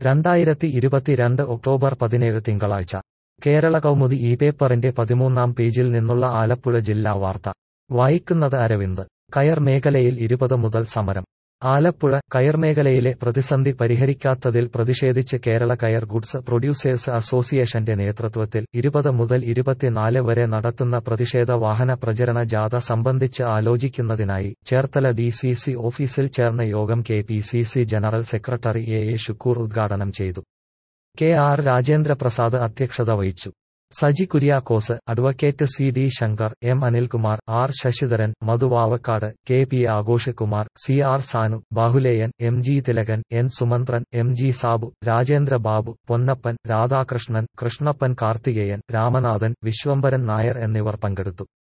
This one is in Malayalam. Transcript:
രണ്ടായിരത്തി ഇരുപത്തിരണ്ട് ഒക്ടോബർ പതിനേഴ് തിങ്കളാഴ്ച കേരള കൗമുദി ഈ പേപ്പറിന്റെ പതിമൂന്നാം പേജിൽ നിന്നുള്ള ആലപ്പുഴ ജില്ലാ വാർത്ത വായിക്കുന്നത് അരവിന്ദ് കയർ മേഖലയിൽ ഇരുപത് മുതൽ സമരം ആലപ്പുഴ കയർ മേഖലയിലെ പ്രതിസന്ധി പരിഹരിക്കാത്തതിൽ പ്രതിഷേധിച്ച് കേരള കയർ ഗുഡ്സ് പ്രൊഡ്യൂസേഴ്സ് അസോസിയേഷന്റെ നേതൃത്വത്തിൽ ഇരുപത് മുതൽ ഇരുപത്തിനാല് വരെ നടത്തുന്ന പ്രതിഷേധ വാഹന പ്രചരണ ജാഥ സംബന്ധിച്ച് ആലോചിക്കുന്നതിനായി ചേർത്തല ഡി സി സി ഓഫീസിൽ ചേർന്ന യോഗം K P C C general secretary A A Shukoor ഉദ്ഘാടനം ചെയ്തു കെ ആർ രാജേന്ദ്രപ്രസാദ് അധ്യക്ഷത വഹിച്ചു Saji Kuriakose advocate C D Shankar M Anilkumar R Sasidharan Madhu Vavakkad K P Aghosh Kumar C R Sanu Bahuleyan M G Thilakan N Sumanthran M G Sabu Rajendra Babu Ponnappan Radhakrishnan Krishnappan Karthikeyan Ramanathan Viswambharan Nair എന്നിവർ പങ്കെടുത്തു